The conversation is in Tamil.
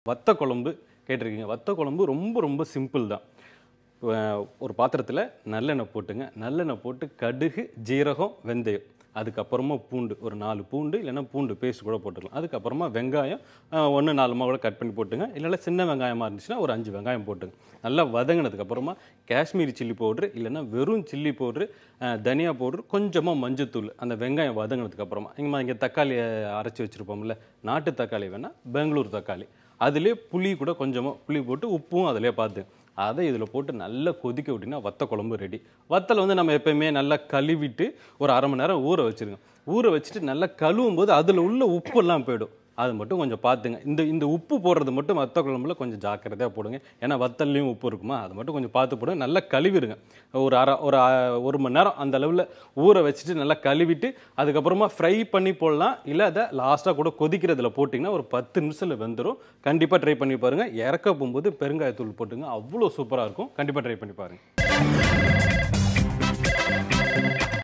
வத்த குழம்பு கேட்டிருக்கீங்க வத்த குழம்பு ரொம்ப ரொம்ப சிம்பிள் தான் அஹ் ஒரு பாத்திரத்தில் நல்லெண்ணெய் போட்டுங்க நல்லெண்ணெய் போட்டு கடுகு ஜீரகம் வெந்தயம் அதுக்கப்புறமா பூண்டு ஒரு நாலு பூண்டு இல்லைன்னா பூண்டு பேஸ்ட் கூட போட்டுக்கலாம் அதுக்கப்புறமா வெங்காயம் ஒன்று நாலுமா கூட கட் பண்ணி போட்டுங்க இல்லைன்னா சின்ன வெங்காயமாக இருந்துச்சுன்னா ஒரு அஞ்சு வெங்காயம் போட்டுங்க நல்லா வதங்கினதுக்கப்புறமா காஷ்மீரி சில்லி பவுட்ரு இல்லைன்னா வெறும் சில்லி பவுட்ரு தனியா பவுட்ரு கொஞ்சமாக மஞ்சத்தூள் அந்த வெங்காயம் வதங்கினதுக்கப்புறமா இங்கே இங்கே தக்காளியை அரைச்சி வச்சுருப்போம்ல நாட்டு தக்காளி வேணால் பெங்களூர் தக்காளி அதிலே புளி கூட கொஞ்சமாக புளி போட்டு உப்பும் அதிலே பார்த்து அதை இதில் போட்டு நல்லா கொதிக்க விட்டிங்கன்னா வத்த குழம்பு ரெடி வத்தலை வந்து நம்ம எப்பயுமே நல்லா கழுவிட்டு ஒரு அரை மணி நேரம் ஊற வச்சிருங்க ஊற வச்சுட்டு நல்லா கழுவும் போது அதில் உள்ள உப்பெல்லாம் போயிடும் அது மட்டும் கொஞ்சம் பார்த்துங்க இந்த இந்த உப்பு போடுறது மட்டும் வத்த குழம்புல கொஞ்சம் ஜாக்கிரதையாக போடுங்க ஏன்னா வத்தல்லையும் உப்பு இருக்குமா அது மட்டும் கொஞ்சம் பார்த்து போடுங்க நல்லா கழுவிடுங்க ஒரு அரை ஒரு அ- ஒரு மணி நேரம் அந்த அளவில் ஊற வச்சுட்டு நல்லா கழுவிட்டு அதுக்கப்புறமா ஃப்ரை பண்ணி போடலாம் இல்லை அதை லாஸ்ட்டாக கூட கொதிக்கிறதுல போட்டிங்கன்னா ஒரு பத்து நிமிஷத்தில் வெந்துடும் கண்டிப்பாக ட்ரை பண்ணி பாருங்கள் இறக்க போகும்போது பெருங்காயத்தூள் போட்டுங்க அவ்வளோ சூப்பராக இருக்கும் கண்டிப்பாக ட்ரை பண்ணி பாருங்கள்